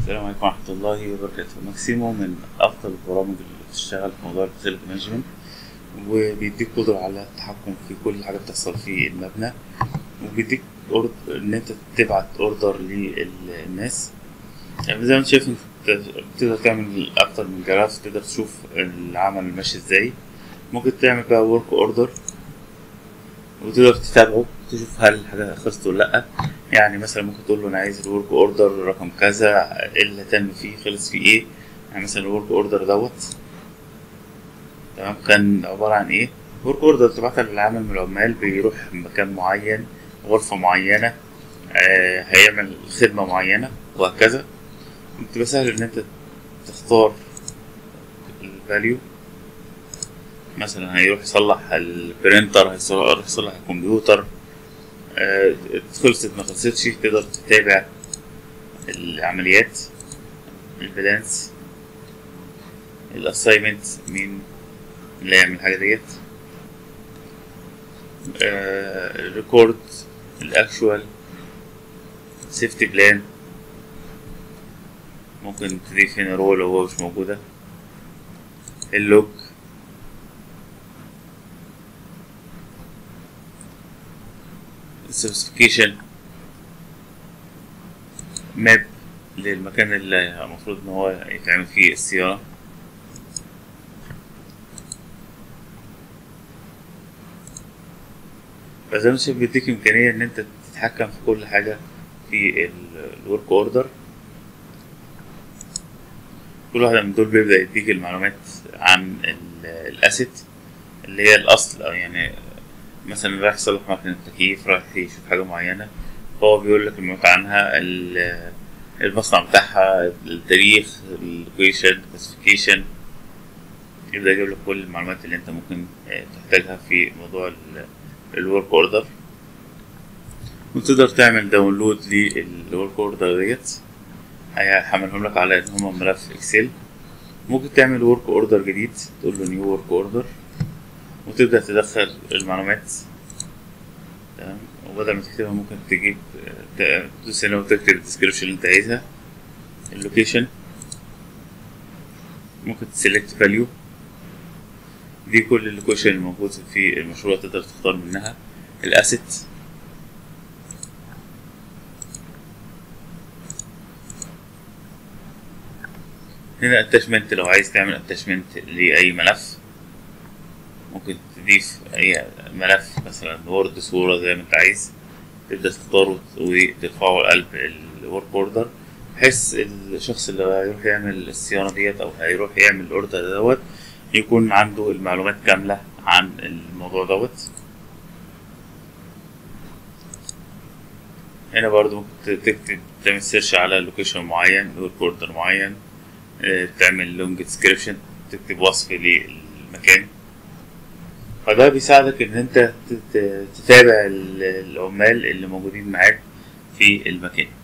السلام عليكم ورحمة الله وبركاته ماكسيمو من أفضل البرامج اللي بتشتغل في موضوع الفاسيلتي مانجمنت وبيديك قدرة على التحكم في كل حاجة بتحصل في المبنى وبيديك أورد إن أنت تبعت أوردر للناس يعني زي ما أنت شايف أنت تقدر تعمل أكتر من جراف تقدر تشوف العمل ماشي إزاي ممكن تعمل بقى ورك أوردر وتقدر تتابعه تشوف هل الحاجة خلصت ولا لأ يعني مثلا ممكن تقول له أنا عايز الورك أوردر رقم كذا إيه اللي تم فيه خلص فيه إيه يعني مثلا الورك أوردر دوت تمام كان عبارة عن إيه ورك أوردر تبعتها للعامل من العمال بيروح مكان معين غرفة معينة آه هيعمل خدمة معينة وهكذا بتبقى سهل إن أنت تختار الفاليو مثلا هيروح يصلح البرينتر هيروح يصلح الكمبيوتر آه خلصت ما خلصتش تقدر تتابع العمليات البلانس الاساينمنت مين اللي يعمل الحاجة ديت آه الريكورد الاكشوال سيفتي بلان ممكن تضيف هنا رول لو هو مش موجودة اللوج specification ماب للمكان اللي المفروض ان هو يتعمل فيه الصيانة فزي ما شايف بيديك إمكانية إن أنت تتحكم في كل حاجة في الورك أوردر كل واحدة من دول بيبدأ يديك المعلومات عن الأسيت اللي هي الأصل أو يعني مثلا رايح يصلح مكنة التكييف رايح يشوف حاجة معينة فهو بيقول لك المعلومات عنها المصنع بتاعها التاريخ اللوكيشن كلاسيفيكيشن يبدأ يجيب لك كل المعلومات اللي انت ممكن تحتاجها في موضوع الورك اوردر وتقدر تعمل داونلود للورك اوردر ديت هيحملهم لك على ان هما ملف اكسل ممكن تعمل ورك اوردر جديد تقول له نيو ورك اوردر وتبدأ تدخل المعلومات تمام وبدل ما تكتبها ممكن تجيب تدوس هنا وتكتب الديسكريبشن اللي انت عايزها اللوكيشن ممكن تسلكت فاليو دي كل اللوكيشن الموجود في المشروع تقدر تختار منها الاسيت هنا اتاشمنت لو عايز تعمل اتاشمنت لأي ملف ممكن تضيف أي ملف مثلا وورد صورة زي ما أنت عايز تبدأ تختاره وترفعه لقلب الورك أوردر بحيث الشخص اللي هيروح يعمل الصيانة ديت أو هيروح يعمل الأوردر دوت يكون عنده المعلومات كاملة عن الموضوع دوت هنا برضو ممكن تكتب تعمل سيرش على لوكيشن معين ورك أوردر معين تعمل لونج ديسكريبشن تكتب وصف للمكان فده بيساعدك ان انت تتابع العمال اللي موجودين معاك في المكان